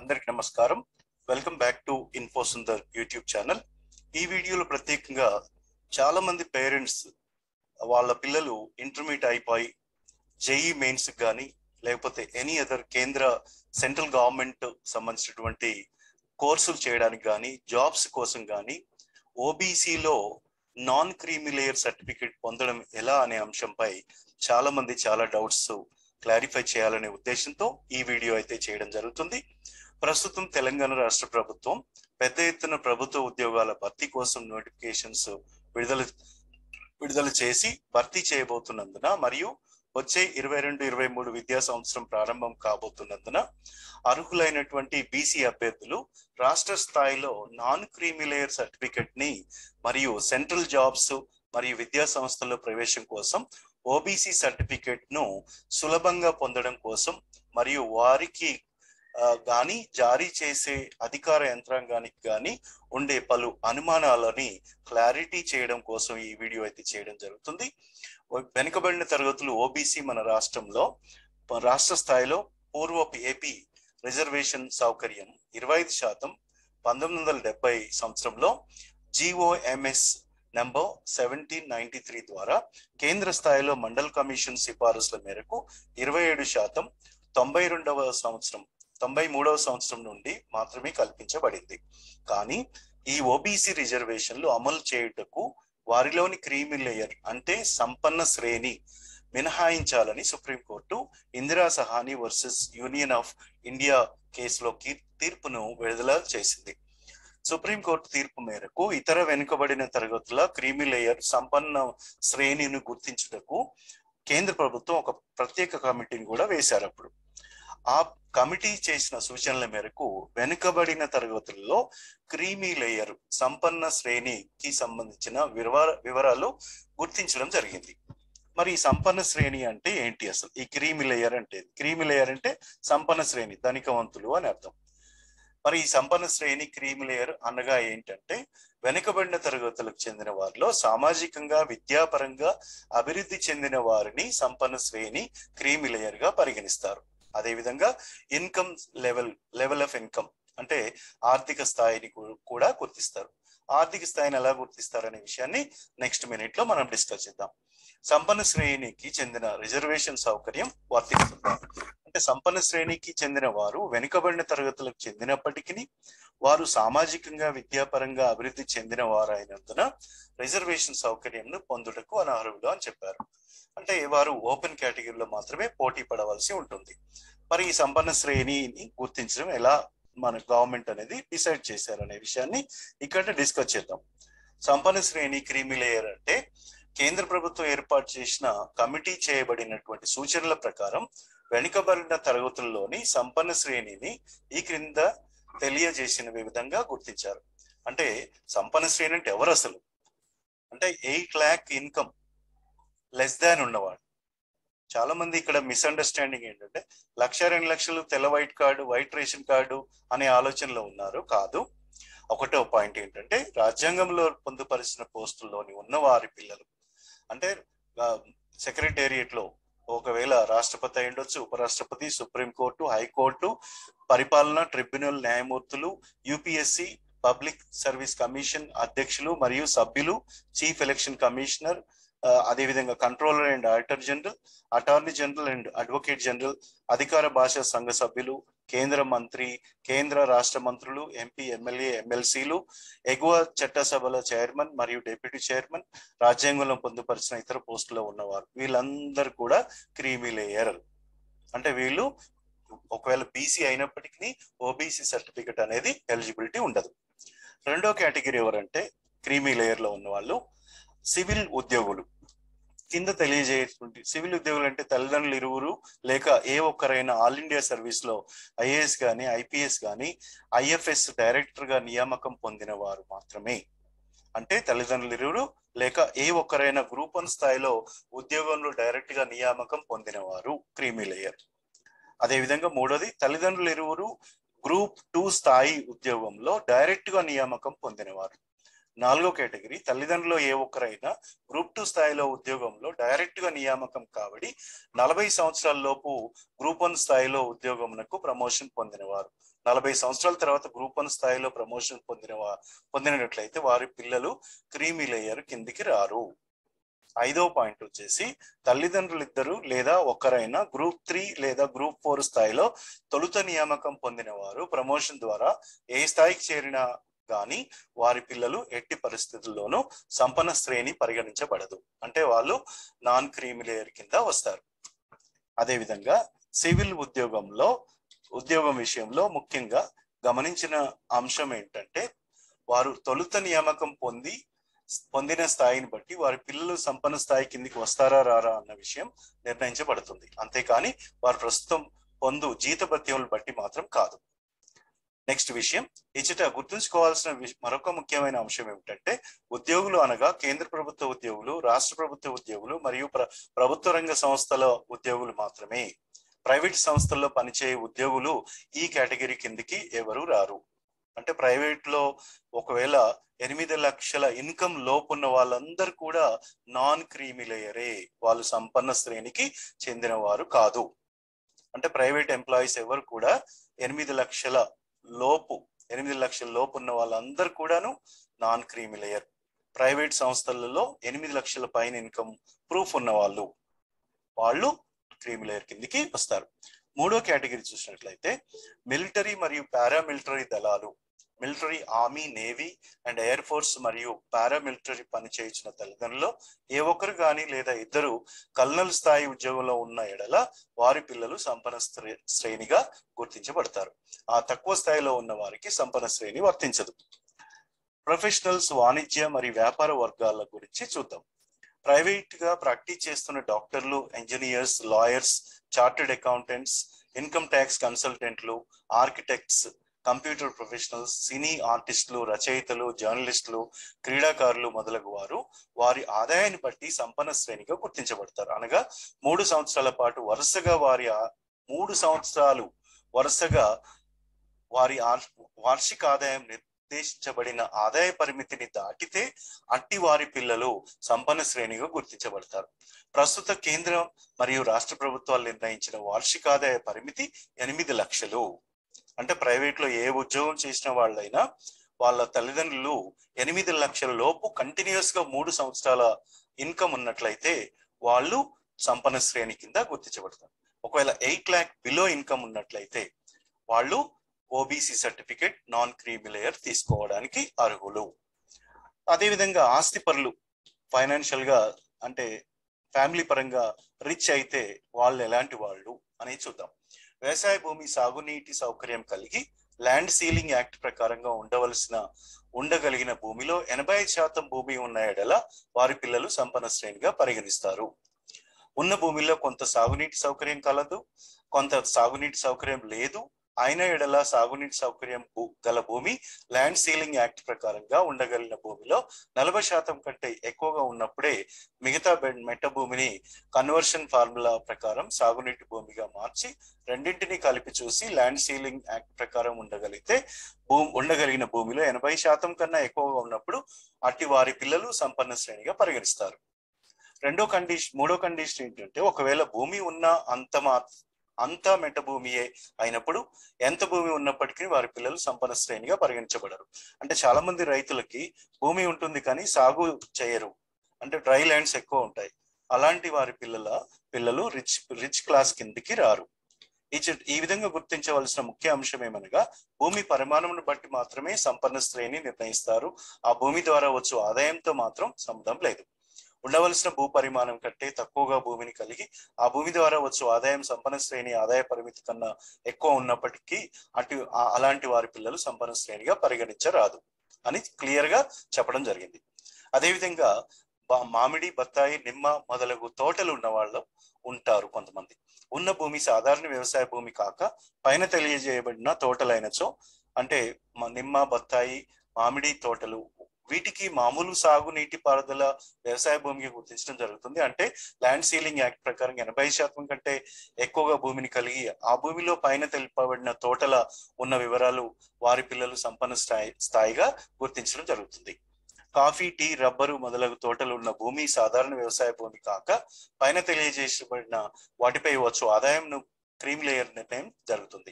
అందరికి నమస్కారం welcome back to info Sundar YouTube channel ఈ వీడియోలో ప్రత్యేకంగా చాలా మంది పేరెంట్స్ వాళ్ళ పిల్లలు ఇంటర్మీడియట్ అయిపోయి జేఈ మెయిన్స్ కానీ లేకపోతే ఎనీ అదర్ కేంద్ర సెంట్రల్ గవర్నమెంట్ సంబంధించినటువంటి కోర్సులు చేయడానికి కానీ జాబ్స్ కోసం కానీ ఓబీసీలో నాన్ క్రీమీ లేయర్ సర్టిఫికేట్ పొందడం ఎలా అనే అంశంపై చాలా మంది చాలా డౌట్స్ క్లారిఫై చేయాలనే ఉద్దేశంతో ఈ వీడియో అయితే చేయడం జరుగుతుంది ప్రస్తుతం తెలంగాణ రాష్ట్ర ప్రభుత్వం పెద్ద ఎత్తున ప్రభుత్వ ఉద్యోగాల భర్తీ కోసం నోటిఫికేషన్స్ విడుదల విడుదల చేసి భర్తీ చేయబోతున్నందున మరియు వచ్చే ఇరవై రెండు ఇరవై మూడు విద్యా సంవత్సరం ప్రారంభం కాబోతున్నందున అర్హులైనటువంటి బీసీ అభ్యర్థులు రాష్ట్ర స్థాయిలో నాన్ క్రీమీ లేయర్ సర్టిఫికెట్ ని మరియు సెంట్రల్ జాబ్స్ మరియు విద్యా సంస్థల్లో ప్రవేశం కోసం ఓబీసీ సర్టిఫికేట్ ను సులభంగా పొందడం కోసం మరియు వారికి గాని జారీ చేసే అధికార యంత్రాంగానికి గాని ఉండే పలు అనుమానాలని క్లారిటీ చేయడం కోసం ఈ వీడియో అయితే చేయడం జరుగుతుంది వెనుకబడిన తరగతులు ఓబీసీ మన రాష్ట్రంలో రాష్ట్ర స్థాయిలో పూర్వపు ఏపీ రిజర్వేషన్ సౌకర్యం ఇరవై ఐదు శాతం పంతొమ్మిది వందల డెబ్బై సంవత్సరంలో GOMS number seventeen ninety three ద్వారా కేంద్ర స్థాయిలో మండల్ కమిషన్ సిఫారసుల మేరకు ఇరవై ఏడు శాతం తొంభై రెండవ సంవత్సరం తొంభై మూడవ సంవత్సరం నుండి మాత్రమే కల్పించబడింది కానీ ఈ ఓబీసీ రిజర్వేషన్లు అమలు చేయుటకు వారిలోని క్రీమీ లేయర్ అంటే సంపన్న శ్రేణి మినహాయించాలని supreme court Indira Sawhney versus union of India కేసులో తీర్పును విడుదల చేసింది సుప్రీంకోర్టు తీర్పు మేరకు ఇతర వెనుకబడిన తరగతుల క్రీమీ లేయర్ సంపన్న శ్రేణిని గుర్తించుటకు కేంద్ర ప్రభుత్వం ఒక ప్రత్యేక కమిటీని కూడా వేశారు అప్పుడు ఆ కమిటీ చేసిన సూచనల మేరకు వెనుకబడిన తరగతుల్లో క్రీమీ లేయర్ సంపన్న శ్రేణికి సంబంధించిన వివర వివరాలు గుర్తించడం జరిగింది మరి ఈ సంపన్న శ్రేణి అంటే ఏంటి అసలు ఈ క్రీమీ లేయర్ అంటే క్రీమీ లేయర్ అంటే సంపన్న శ్రేణి ధనికవంతులు అని అర్థం మరి ఈ సంపన్న శ్రేణి క్రీమీ లేయర్ అనగా ఏంటంటే వెనుకబడిన తరగతులకు చెందిన వారిలో సామాజికంగా విద్యాపరంగా అభివృద్ధి చెందిన వారిని సంపన్న శ్రేణి క్రీమీ లేయర్ గా పరిగణిస్తారు అదేవిధంగా income level level of income అంటే ఆర్థిక స్థాయిని కూడా గుర్తిస్తారు ఆర్థిక స్థాయిని ఎలా గుర్తిస్తారు అనే విషయాన్ని నెక్స్ట్ మినిట్ లో మనం డిస్కస్ చేద్దాం సంపన్న శ్రేణికి చెందిన రిజర్వేషన్ సౌకర్యం వర్తిస్తుంది అంటే సంపన్న శ్రేణికి చెందిన వారు వెనుకబడిన తరగతులకు చెందినప్పటికీ వారు సామాజికంగా విద్యాపరంగా అభివృద్ధి చెందిన వారు అయినందున రిజర్వేషన్ సౌకర్యంను పొందుటకు అనర్హులు అని చెప్పారు అంటే వారు ఓపెన్ కేటగిరీలో మాత్రమే పోటీ పడవలసి ఉంటుంది మరి ఈ సంపన్న శ్రేణిని గుర్తించడం ఎలా మన గవర్నమెంట్ అనేది డిసైడ్ చేశారు అనే విషయాన్ని ఇక్కడ డిస్కస్ చేద్దాం సంపన్న శ్రేణి క్రీమీ లేయర్ అంటే కేంద్ర ప్రభుత్వం ఏర్పాటు చేసిన కమిటీ చేయబడినటువంటి సూచనల ప్రకారం వెనుకబడిన తరగతుల్లోని సంపన్న శ్రేణిని ఈ క్రింద తెలియజేసిన విధంగా గుర్తించారు అంటే సంపన్న శ్రేణి అంటే ఎవరు అసలు అంటే eight lakh income less than ఉన్నవాడు చాలా మంది ఇక్కడ మిస్అండర్స్టాండింగ్ ఏంటంటే లక్ష రెండు లక్షలు తెల్ల white card white ration card అనే ఆలోచనలో ఉన్నారు కాదు ఒకటో పాయింట్ ఏంటంటే రాజ్యాంగంలో పొందుపరిచిన పోస్టుల్లోని ఉన్న వారి పిల్లలు అంటే సెక్రటేరియట్ లో ఒకవేళ రాష్ట్రపతి అయి ఉండొచ్చు ఉపరాష్ట్రపతి సుప్రీంకోర్టు హైకోర్టు పరిపాలన ట్రిబ్యునల్ న్యాయమూర్తులు యూపీఎస్సి పబ్లిక్ సర్వీస్ కమిషన్ అధ్యక్షులు మరియు సభ్యులు చీఫ్ ఎలక్షన్ కమిషనర్ అదేవిధంగా controller and auditor general attorney general and advocate general అధికార భాషా సంఘ సభ్యులు కేంద్ర మంత్రి కేంద్ర రాష్ట్ర మంత్రులు ఎంపీ ఎమ్మెల్యే ఎమ్మెల్సీలు ఎగువ చట్టసభల చైర్మన్ మరియు డిప్యూటీ చైర్మన్ రాజ్యాంగంలో పొందుపరిచిన ఇతర పోస్టులో ఉన్నవారు వీళ్ళందరూ కూడా క్రీమీ లేయర్ అంటే వీళ్ళు ఒకవేళ బీసీ అయినప్పటికీ ఓబీసీ సర్టిఫికెట్ అనేది ఎలిజిబిలిటీ ఉండదు రెండో కేటగిరీ ఎవరంటే క్రీమీ లేయర్ లో ఉన్న వాళ్ళు సివిల్ ఉద్యోగులు కింద తెలియజేటువంటి సివిల్ ఉద్యోగులు అంటే తల్లిదండ్రులు ఇరువురు లేక ఏ ఒక్కరైనా ఆల్ ఇండియా సర్వీస్ లో ఐఏఎస్ గాని ఐపీఎస్ గాని ఐఎఫ్ఎస్ డైరెక్టర్ గా నియామకం పొందిన వారు మాత్రమే అంటే తల్లిదండ్రులు ఇరువురు లేక ఏ ఒక్కరైనా గ్రూప్ వన్ స్థాయిలో ఉద్యోగంలో డైరెక్ట్ గా నియామకం పొందిన వారు క్రీమీ లేయర్ అదేవిధంగా మూడోది తల్లిదండ్రులు ఇరువురు గ్రూప్ టూ స్థాయి ఉద్యోగంలో డైరెక్ట్ గా నియామకం పొందినవారు నాలుగో కేటగిరీ తల్లిదండ్రులు ఏ ఒక్కరైనా గ్రూప్ టూ స్థాయిలో ఉద్యోగంలో డైరెక్ట్ గా నియామకం కాబడి నలభై సంవత్సరాల లోపు గ్రూప్ వన్ స్థాయిలో ఉద్యోగమునకు ప్రమోషన్ పొందినవారు నలభై సంవత్సరాల తర్వాత గ్రూప్ వన్ స్థాయిలో ప్రమోషన్ పొందిన వా- పొందినట్లయితే వారి పిల్లలు క్రీమీ లేయర్ కిందికి రారు ఐదో పాయింట్ వచ్చేసి తల్లిదండ్రులు ఇద్దరు లేదా ఒకరైనా గ్రూప్ త్రీ లేదా గ్రూప్ ఫోర్ స్థాయిలో తొలుత నియామకం పొందిన వారు ప్రమోషన్ ద్వారా ఏ స్థాయికి చేరినా గాని వారి పిల్లలు ఎట్టి పరిస్థితుల్లోనూ సంపన్న శ్రేణి పరిగణించబడదు అంటే వాళ్ళు నాన్ క్రీమీ లేయర్ కింద వస్తారు అదేవిధంగా సివిల్ ఉద్యోగంలో ఉద్యోగం విషయంలో ముఖ్యంగా గమనించిన అంశం ఏంటంటే వారు తొలుత నియామకం పొంది పొందిన స్థాయిని బట్టి వారి పిల్లలు సంపన్న స్థాయి కిందికి వస్తారా రారా అన్న విషయం నిర్ణయించబడుతుంది అంతేకాని వారు ప్రస్తుతం పొందు జీతభత్యములు బట్టి మాత్రం కాదు నెక్స్ట్ విషయం ఇచ్చట గుర్తుంచుకోవాల్సిన విష- మరొక ముఖ్యమైన అంశం ఏమిటంటే ఉద్యోగులు అనగా కేంద్ర ప్రభుత్వ ఉద్యోగులు రాష్ట్ర ప్రభుత్వ ఉద్యోగులు మరియు ప్ర ప్రభుత్వ రంగ సంస్థల ఉద్యోగులు మాత్రమే ప్రైవేట్ సంస్థల్లో పనిచేయే ఉద్యోగులు ఈ కేటగిరీ కిందికి ఎవరు రారు అంటే ప్రైవేట్ లో ఒకవేళ ఎనిమిది లక్షల ఇన్కమ్ లోపున్న వాళ్ళందరూ కూడా నాన్ క్రీమీ లేయరే వాళ్ళు సంపన్న శ్రేణికి చెందిన వారు కాదు అంటే ప్రైవేట్ ఎంప్లాయీస్ ఎవరు కూడా ఎనిమిది లక్షల లోపు ఎనిమిది లక్షల లోపు ఉన్న వాళ్ళందరూ కూడాను నాన్ క్రీమీ లేయర్ ప్రైవేట్ సంస్థలలో ఎనిమిది లక్షల పైన ఇన్కమ్ ప్రూఫ్ ఉన్న వాళ్ళు వాళ్ళు క్రీమీ లేయర్ కిందికి వస్తారు మూడో కేటగిరీ చూసినట్లయితే మిలిటరీ మరియు పారామిలిటరీ దళాలు military army navy and air force మరియు పారామిలిటరీ పని చేయించిన తల్లిదండ్రులు ఏ ఒక్కరు గాని లేదా ఇద్దరు కల్నల్ స్థాయి ఉద్యోగంలో ఉన్న ఎడల వారి పిల్లలు సంపన్న శ్రే- శ్రేణిగా గుర్తించబడతారు ఆ తక్కువ స్థాయిలో ఉన్న వారికి సంపన్న శ్రేణి వర్తించదు ప్రొఫెషనల్స్ వాణిజ్య మరియు వ్యాపార వర్గాల గురించి చూద్దాం ప్రైవేట్ గా ప్రాక్టీస్ చేస్తున్న డాక్టర్లు engineers lawyers chartered accountants income tax కన్సల్టెంట్లు ఆర్కిటెక్ట్స్ కంప్యూటర్ ప్రొఫెషనల్స్ సినీ ఆర్టిస్టులు రచయితలు జర్నలిస్టులు క్రీడాకారులు మొదలగు వారు వారి ఆదాయాన్ని బట్టి సంపన్న శ్రేణిగా గుర్తించబడతారు అనగా మూడు సంవత్సరాల పాటు వరుసగా వారి ఆ- మూడు సంవత్సరాలు వరుసగా వారి ఆర్- వార్షిక ఆదాయం నిర్దేశించబడిన ఆదాయ పరిమితిని దాటితే అట్టి వారి పిల్లలు సంపన్న శ్రేణిగా గుర్తించబడతారు ప్రస్తుత కేంద్ర మరియు రాష్ట్ర ప్రభుత్వాలు నిర్ణయించిన వార్షిక ఆదాయ పరిమితి ఎనిమిది లక్షలు అంటే ప్రైవేట్ లో ఏ ఉద్యోగం చేసిన వాళ్ళైనా వాళ్ళ తల్లిదండ్రులు ఎనిమిది లక్షల లోపు కంటిన్యూస్ గా మూడు సంవత్సరాల ఇన్కమ్ ఉన్నట్లయితే వాళ్ళు సంపన్న శ్రేణి కింద గుర్తించబడతారు ఒకవేళ ఎయిట్ ల్యాక్ బిలో ఇన్కమ్ ఉన్నట్లయితే వాళ్ళు OBC certificate non creamy layer తీసుకోవడానికి అర్హులు అదేవిధంగా ఆస్తి పరులు ఫైనాన్షియల్ గా అంటే ఫ్యామిలీ పరంగా రిచ్ అయితే వాళ్ళు ఎలాంటి వాళ్ళు అనేది చూద్దాం వ్యవసాయ భూమి సాగునీటి సౌకర్యం కలిగి ల్యాండ్ సీలింగ్ యాక్ట్ ప్రకారంగా ఉండవలసిన ఉండగలిగిన భూమిలో ఎనభై శాతం భూమి ఉన్న ఎడల వారి పిల్లలు సంపన్న శ్రేణిగా పరిగణిస్తారు ఉన్న భూమిలో కొంత సాగునీటి సౌకర్యం కలదు కొంత సాగునీటి సౌకర్యం లేదు అయిన ఎడల సాగునీటి సౌకర్యం భూ- గల భూమి ల్యాండ్ సీలింగ్ యాక్ట్ ప్రకారంగా ఉండగలిగిన భూమిలో నలభై శాతం కంటే ఎక్కువగా ఉన్నప్పుడే మిగతా బెడ్ మెట్ట భూమిని కన్వర్షన్ ఫార్ములా ప్రకారం సాగునీటి భూమిగా మార్చి రెండింటిని కలిపి చూసి ల్యాండ్ సీలింగ్ యాక్ట్ ప్రకారం ఉండగలిగితే భూ ఉండగలిగిన భూమిలో ఎనభై శాతం కన్నా ఎక్కువగా ఉన్నప్పుడు అట్టి వారి పిల్లలు సంపన్న శ్రేణిగా పరిగణిస్తారు రెండో కండిషన్ మూడో కండిషన్ ఏంటంటే ఒకవేళ భూమి ఉన్న అంత మా అంతా మెట్ట భూమియే అయినప్పుడు ఎంత భూమి ఉన్నప్పటికీ వారి పిల్లలు సంపన్న శ్రేణిగా పరిగణించబడరు అంటే చాలా మంది రైతులకి భూమి ఉంటుంది కానీ సాగు చేయరు అంటే డ్రై ల్యాండ్స్ ఎక్కువ ఉంటాయి అలాంటి వారి పిల్లల పిల్లలు రిచ్ రిచ్ క్లాస్ కిందికి రారు ఈ చె- ఈ విధంగా గుర్తించవలసిన ముఖ్య అంశం ఏమనగా భూమి పరిమాణమును బట్టి మాత్రమే సంపన్న శ్రేణి నిర్ణయిస్తారు ఆ భూమి ద్వారా వచ్చు ఆదాయంతో మాత్రం సంబంధం లేదు ఉండవలసిన భూ పరిమాణం కంటే తక్కువగా భూమిని కలిగి ఆ భూమి ద్వారా వచ్చు ఆదాయం సంపన్న శ్రేణి ఆదాయ పరిమితి కన్నా ఎక్కువ ఉన్నప్పటికీ అటు ఆ- అలాంటి వారి పిల్లలు సంపన్న శ్రేణిగా పరిగణించరాదు అని క్లియర్ గా చెప్పడం జరిగింది అదేవిధంగా బా- మామిడి బత్తాయి నిమ్మ మొదలగు తోటలు ఉన్న వాళ్ళు ఉంటారు కొంతమంది ఉన్న భూమి సాధారణ వ్యవసాయ భూమి కాక పైన తెలియజేయబడిన తోటలైనచో అంటే మ- నిమ్మ బత్తాయి మామిడి తోటలు వీటికి మామూలు సాగు నీటి పారుదల వ్యవసాయ భూమికి గుర్తించడం జరుగుతుంది అంటే ల్యాండ్ సీలింగ్ యాక్ట్ ప్రకారం ఎనభై శాతం కంటే ఎక్కువగా భూమిని కలిగి ఆ భూమిలో పైన తెలుపబడిన తోటల ఉన్న వివరాలు వారి పిల్లలు సంపన్న స్థాయి స్థాయిగా గుర్తించడం జరుగుతుంది కాఫీ టీ రబ్బరు మొదలగు తోటలు ఉన్న భూమి సాధారణ వ్యవసాయ భూమి కాక పైన తెలియజేసబడిన వాటిపై వచ్చు ఆదాయంను క్రీమ్ లేయర్ నిర్ణయం జరుగుతుంది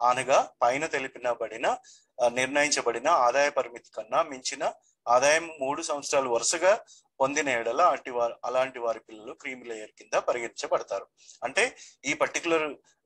అనగా పైన తెలిపినబడిన ఆ, నిర్ణయించబడిన ఆదాయ పరిమితి కన్నా మించిన ఆదాయం మూడు సంవత్సరాలు వరుసగా పొందిన ఎడల అటు వారు అలాంటి వారి పిల్లలు క్రీమ్ లేయర్ కింద పరిగణించబడతారు అంటే ఈ పర్టికులర్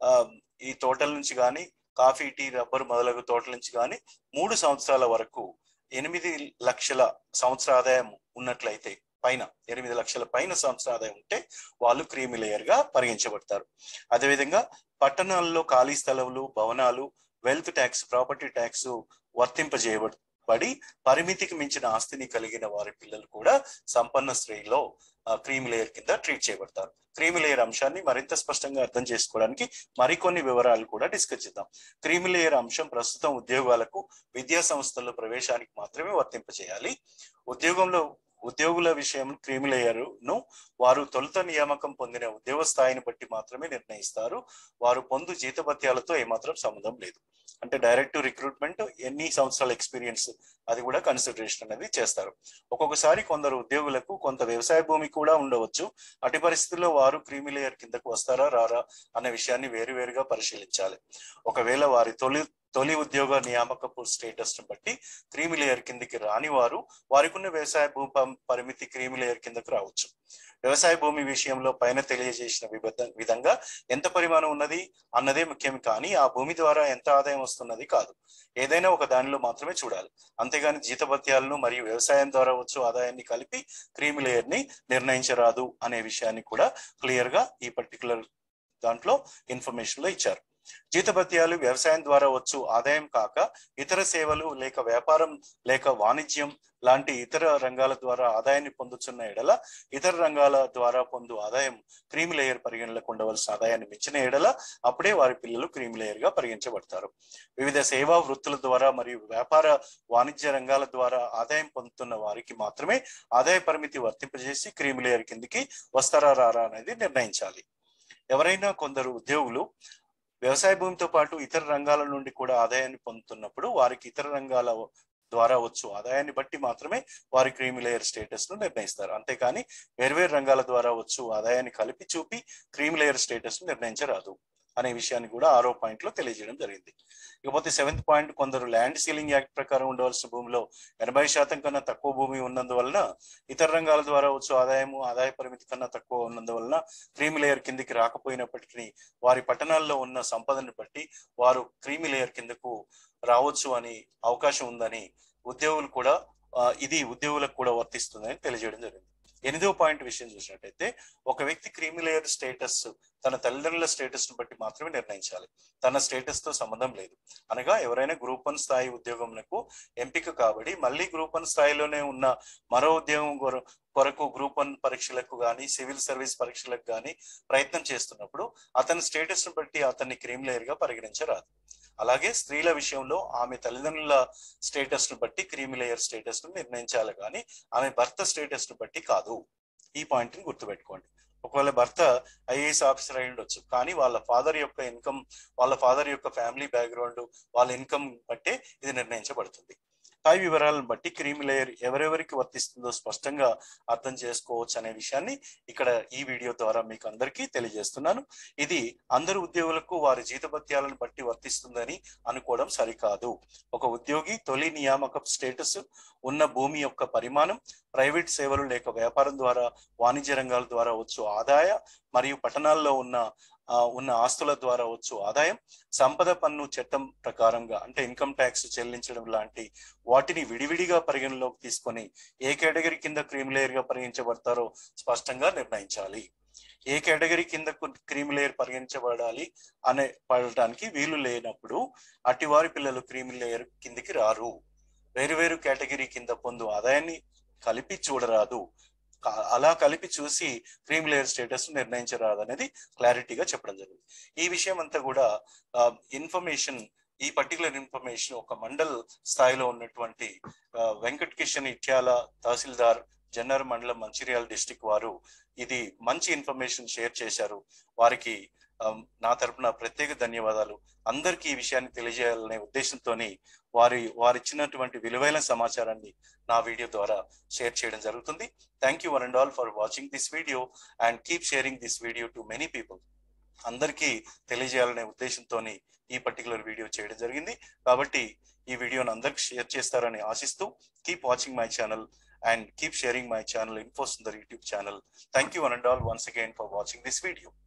ఈ తోటల నుంచి కానీ కాఫీ టీ రబ్బర్ మొదలగు తోటల నుంచి కానీ మూడు సంవత్సరాల వరకు ఎనిమిది లక్షల సంవత్సర ఆదాయం ఉన్నట్లయితే పైన ఎనిమిది లక్షల పైన సంవత్సర ఆదాయం ఉంటే వాళ్ళు క్రీమీ లేయర్ గా పరిగణించబడతారు అదేవిధంగా పట్టణాల్లో ఖాళీ స్థలములు భవనాలు వెల్త్ ట్యాక్స్ ప్రాపర్టీ ట్యాక్స్ వర్తింపజేయబడి పడి పరిమితికి మించిన ఆస్తిని కలిగిన వారి పిల్లలు కూడా సంపన్న శ్రేణిలో క్రీమ్ లేయర్ కింద ట్రీట్ చేయబడతారు క్రీమ్ లేయర్ అంశాన్ని మరింత స్పష్టంగా అర్థం చేసుకోవడానికి మరికొన్ని వివరాలు కూడా డిస్కస్ చేద్దాం క్రీమ్ లేయర్ అంశం ప్రస్తుతం ఉద్యోగాలకు విద్యా సంస్థల్లో ప్రవేశానికి మాత్రమే వర్తింపజేయాలి ఉద్యోగంలో ఉద్యోగుల విషయం క్రీమ్ లేయర్ ను వారు తొలుత నియామకం పొందిన ఉద్యోగ స్థాయిని బట్టి మాత్రమే నిర్ణయిస్తారు వారు పొందు జీతభత్యాలతో ఏమాత్రం సంబంధం లేదు అంటే డైరెక్ట్ రిక్రూట్మెంట్ ఎన్ని సంవత్సరాల ఎక్స్పీరియన్స్ అది కూడా కన్సిడరేషన్ అనేది చేస్తారు ఒక్కొక్కసారి కొందరు ఉద్యోగులకు కొంత వ్యవసాయ భూమి కూడా ఉండవచ్చు అటు పరిస్థితుల్లో వారు క్రీమీ లేయర్ కిందకు వస్తారా రారా అనే విషయాన్ని వేరువేరుగా పరిశీలించాలి ఒకవేళ వారి తొలి తొలి ఉద్యోగ నియామకపు స్టేటస్ ను బట్టి క్రీమీ లేయర్ కిందకి రాని వారు వారికి ఉన్న వ్యవసాయ భూ పం- పరిమితి క్రీమీ లేయర్ కిందకు రావచ్చు వ్యవసాయ భూమి విషయంలో పైన తెలియజేసిన విబద్ధ- విధంగా ఎంత పరిమాణం ఉన్నది అన్నదే ముఖ్యం కానీ ఆ భూమి ద్వారా ఎంత ఆదాయం వస్తున్నది కాదు ఏదైనా ఒక దానిలో మాత్రమే చూడాలి అంతేగాని జీతభత్యాలను మరియు వ్యవసాయం ద్వారా వచ్చు ఆదాయాన్ని కలిపి క్రీమీ లేయర్ ని నిర్ణయించరాదు అనే విషయాన్ని కూడా క్లియర్ గా ఈ పర్టికులర్ దాంట్లో ఇన్ఫర్మేషన్ లో ఇచ్చారు జీతభత్యాలు వ్యవసాయం ద్వారా వచ్చు ఆదాయం కాక ఇతర సేవలు లేక వ్యాపారం లేక వాణిజ్యం లాంటి ఇతర రంగాల ద్వారా ఆదాయాన్ని పొందుతున్న ఎడల ఇతర రంగాల ద్వారా పొందు ఆదాయం క్రీమ్ లేయర్ పరిగణలకు ఉండవలసిన ఆదాయాన్ని మించిన ఎడల అప్పుడే వారి పిల్లలు క్రీమ్ లేయర్ గా పరిగణించబడతారు వివిధ సేవా వృత్తుల ద్వారా మరియు వ్యాపార వాణిజ్య రంగాల ద్వారా ఆదాయం పొందుతున్న వారికి మాత్రమే ఆదాయ పరిమితి వర్తింపజేసి క్రీమ్ లేయర్ కిందికి వస్తారా రారా అనేది నిర్ణయించాలి ఎవరైనా కొందరు ఉద్యోగులు వ్యవసాయ భూమితో పాటు ఇతర రంగాల నుండి కూడా ఆదాయాన్ని పొందుతున్నప్పుడు వారికి ఇతర రంగాల ద్వారా వచ్చు ఆదాయాన్ని బట్టి మాత్రమే వారి క్రీమీ లేయర్ స్టేటస్ ను నిర్ణయిస్తారు అంతేకాని వేర్వేరు రంగాల ద్వారా వచ్చు ఆదాయాన్ని కలిపి చూపి క్రీమీ లేయర్ స్టేటస్ ను నిర్ణయించరాదు అనే విషయాన్ని కూడా ఆరో పాయింట్ లో తెలియజేయడం జరిగింది ఇకపోతే సెవెంత్ పాయింట్ కొందరు ల్యాండ్ సీలింగ్ యాక్ట్ ప్రకారం ఉండవలసిన భూమిలో ఎనభై శాతం కన్నా తక్కువ భూమి ఉన్నందువలన ఇతర రంగాల ద్వారా వచ్చు ఆదాయము ఆదాయ పరిమితి కన్నా తక్కువ ఉన్నందువలన క్రీమీ లేయర్ కిందికి రాకపోయినప్పటికీ వారి పట్టణాల్లో ఉన్న సంపదను బట్టి వారు క్రీమీ లేయర్ కిందకు రావచ్చు అని అవకాశం ఉందని ఉద్యోగులు కూడా ఆ, ఇది ఉద్యోగులకు కూడా వర్తిస్తుందని తెలియజేయడం జరిగింది ఎనిమిదో పాయింట్ విషయం చూసినట్టయితే ఒక వ్యక్తి క్రీమీ లేయర్ స్టేటస్ తన తల్లిదండ్రుల స్టేటస్ ను బట్టి మాత్రమే నిర్ణయించాలి తన స్టేటస్ తో సంబంధం లేదు అనగా ఎవరైనా గ్రూప్ వన్ స్థాయి ఉద్యోగంలకు ఎంపిక కాబడి మళ్ళీ గ్రూప్ వన్ స్థాయిలోనే ఉన్న మరో ఉద్యోగం కొర- కొరకు గ్రూప్ వన్ పరీక్షలకు గాని సివిల్ సర్వీస్ పరీక్షలకు గాని ప్రయత్నం చేస్తున్నప్పుడు అతని స్టేటస్ ను బట్టి అతన్ని క్రీమ్ లేయర్ గా పరిగణించరాదు అలాగే స్త్రీల విషయంలో ఆమె తల్లిదండ్రుల స్టేటస్ ను బట్టి క్రీమీ లేయర్ స్టేటస్ ను నిర్ణయించాలి కానీ ఆమె భర్త స్టేటస్ ను బట్టి కాదు ఈ పాయింట్ ని గుర్తుపెట్టుకోండి ఒకవేళ భర్త ఐఏఎస్ ఆఫీసర్ అయి ఉండొచ్చు కానీ వాళ్ళ ఫాదర్ యొక్క ఇన్కమ్ వాళ్ళ ఫాదర్ యొక్క ఫ్యామిలీ బ్యాక్గ్రౌండ్ వాళ్ళ ఇన్కమ్ బట్టే ఇది నిర్ణయించబడుతుంది పై వివరాలను బట్టి క్రీమ్ లేయర్ ఎవరెవరికి వర్తిస్తుందో స్పష్టంగా అర్థం చేసుకోవచ్చు అనే విషయాన్ని ఇక్కడ ఈ వీడియో ద్వారా మీకు అందరికీ తెలియజేస్తున్నాను ఇది అందరు ఉద్యోగులకు వారి జీతభత్యాలను బట్టి వర్తిస్తుందని అనుకోవడం సరికాదు ఒక ఉద్యోగి తొలి నియామక స్టేటస్ ఉన్న భూమి యొక్క పరిమాణం ప్రైవేట్ సేవలు లేక వ్యాపారం ద్వారా వాణిజ్య రంగాల ద్వారా వచ్చు ఆదాయ మరియు పట్టణాల్లో ఉన్న ఆ, ఉన్న ఆస్తుల ద్వారా వచ్చు ఆదాయం సంపద పన్ను చట్టం ప్రకారంగా అంటే ఇన్కమ్ ట్యాక్స్ చెల్లించడం లాంటి వాటిని విడివిడిగా పరిగణలోకి తీసుకొని ఏ కేటగిరీ కింద క్రీమ్ లేయర్ గా పరిగణించబడతారో స్పష్టంగా నిర్ణయించాలి ఏ కేటగిరీ కింద క్రీమ్ లేయర్ పరిగణించబడాలి అనే పడటానికి వీలు లేనప్పుడు అట్టి వారి పిల్లలు క్రీమ్ లేయర్ కిందికి రారు వేరు వేరు కేటగిరీ కింద పొందు ఆదాయాన్ని కలిపి చూడరాదు కా- అలా కలిపి చూసి క్రీమ్ లేయర్ స్టేటస్ నిర్ణయించరాదు అనేది క్లారిటీగా చెప్పడం జరిగింది ఈ విషయం అంతా కూడా ఇన్ఫర్మేషన్ ఈ పర్టికులర్ ఇన్ఫర్మేషన్ ఒక మండల్ స్థాయిలో ఉన్నటువంటి ఆ, వెంకట్ కిషన్ ఇట్యాల తహసీల్దార్ జన్నర్ మండలం మంచిర్యాల డిస్టిక్ వారు ఇది మంచి ఇన్ఫర్మేషన్ షేర్ చేశారు వారికి ఆ, నా తరపున ప్రత్యేక ధన్యవాదాలు అందరికీ ఈ విషయాన్ని తెలియజేయాలనే ఉద్దేశంతోని వారి వారు ఇచ్చినటువంటి విలువైన సమాచారాన్ని నా వీడియో ద్వారా షేర్ చేయడం జరుగుతుంది thank you one and all for watching this video and keep sharing this video to many people అందరికీ తెలియజేయాలనే ఉద్దేశంతో ఈ పర్టికులర్ వీడియో చేయడం జరిగింది కాబట్టి ఈ వీడియోను అందరికి షేర్ చేస్తారని ఆశిస్తూ keep watching my channel and keep sharing my channel info Sundar YouTube channel thank you one and all once again for watching this video